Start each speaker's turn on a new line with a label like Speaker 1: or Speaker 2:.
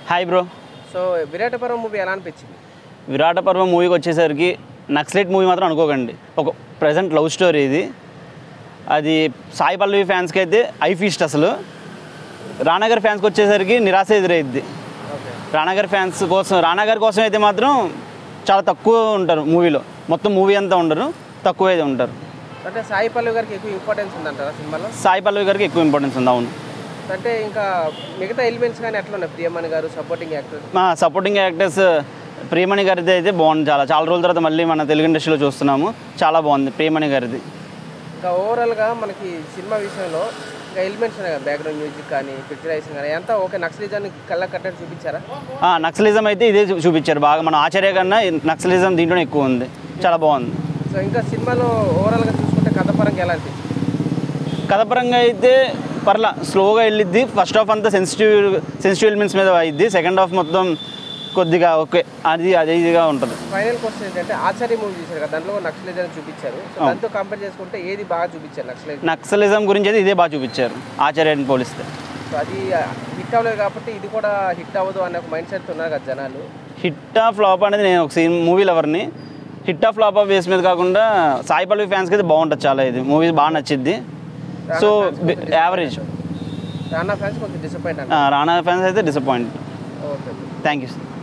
Speaker 1: hi bro
Speaker 2: so విరాట పర్వం movie ఎలా అనిపించింది
Speaker 1: విరాట పర్వం మూవీకి వచ్చేసరికి నక్సలైట్ మూవీ మాత్రం అనుకోకండి ఒక ప్రజెంట్ లవ్ స్టోరీ ఇది అది సాయి పల్లవి ఫ్యాన్స్కి అయితే ఐ ఫీస్ట్ అసలు రానాగర్ ఫ్యాన్స్కి వచ్చేసరికి నిరాశ ఎదురైద్ది
Speaker 2: ఓకే
Speaker 1: రానాగర్ ఫ్యాన్స్ కోసం రానాగర్ కోసం అయితే మాత్రం చాలా తక్కువ ఉంటారు మూవీలో మొత్తం మూవీ అంతా ఉండరు తక్కువ అయితే ఉంటారు
Speaker 2: అంటే సాయి పల్లవి గారికి ఎక్కువ ఇంపార్టెన్స్ ఉందంటారా సినిమాలో
Speaker 1: సాయి పల్లవి గారికి ఎక్కువ ఇంపార్టెన్స్ ఉంది అవును
Speaker 2: అంటే ఇంకా మిగతా ఎలిమెంట్స్ కానీ ఎట్లా ఉన్నాయి ప్రియమణి గారు సపోర్టింగ్ యాక్టర్
Speaker 1: మా సపోర్టింగ్ యాక్టర్స్ ప్రియమణి గారిది అయితే బాగుంది చాలా చాలా రోజుల తర్వాత మళ్ళీ మన తెలుగు ఇండస్ట్రీలో చూస్తున్నాము చాలా బాగుంది ప్రియమణి గారిది
Speaker 2: ఇంకా ఓవరాల్గా మనకి సినిమా విషయంలో ఇంకా ఎలిమెంట్స్ ఉన్నాయి కదా బ్యాక్గ్రౌండ్ మ్యూజిక్ కానీ పిక్చరైజింగ్ కానీ అంతా ఓకే నక్సలిజాన్ని కళ్ళ కట్టడి చూపించారా
Speaker 1: ఆ, నక్సలిజం అయితే ఇదే చూ- చూపించారు బాగా మన ఆచార్య కన్నా ఈ నక్సలిజం దీంట్లోనే ఎక్కువ ఉంది చాలా బాగుంది
Speaker 2: సో ఇంకా సినిమాలో ఓవరాల్గా చూసుకుంటే కథ పరంగా ఎలా అనిపించింది
Speaker 1: కథపరంగా అయితే పర్లా స్లోగా వెళ్ళిద్ది ఫస్ట్ హాఫ్ అంతా సెన్సిటివ్ సెన్సిటివ్ ఎలిమెంట్స్ మీద అయింది సెకండ్ హాఫ్ మొత్తం కొద్దిగా ఓకే అది అదే ఇదిగా ఉంటుంది
Speaker 2: ఫైనల్ క్వశ్చన్ ఏంటంటే ఆచార్య మూవీ చూశారు కదా దాంట్లో నక్సలిజాన్ని చూపించారు సో దాంతో కంపేర్ చేసుకుంటే ఏది బాగా చూపించారు నక్సలైజ్
Speaker 1: నక్సలిజం గురించి అయితే ఇదే బాగా చూపించారు ఆచార్యని పోలిస్తే
Speaker 2: సో అది హిట్ అవ్వలేదు కాబట్టి ఇది కూడా హిట్ అవ్వదు అనే ఒక మైండ్ సెట్ ఉన్నారు కదా జనాలు
Speaker 1: హిట్ ఆఫ్ ఫ్లాప్ అనేది నేను ఒక సీన్ మూవీ లవర్ని hit of flop of base మీద కాకుండా సాయి పల్లవి ఫ్యాన్స్కి అయితే బాగుంటుంది చాలా ఇది మూవీ బాగా నచ్చిద్ది సో యావరేజ్
Speaker 2: రానా ఫ్యాన్స్ కొంచెం డిసప్పాయింట్ అంట
Speaker 1: రానా ఫ్యాన్స్ అయితే డిసప్పాయింట్
Speaker 2: ఓకే
Speaker 1: థ్యాంక్ యూ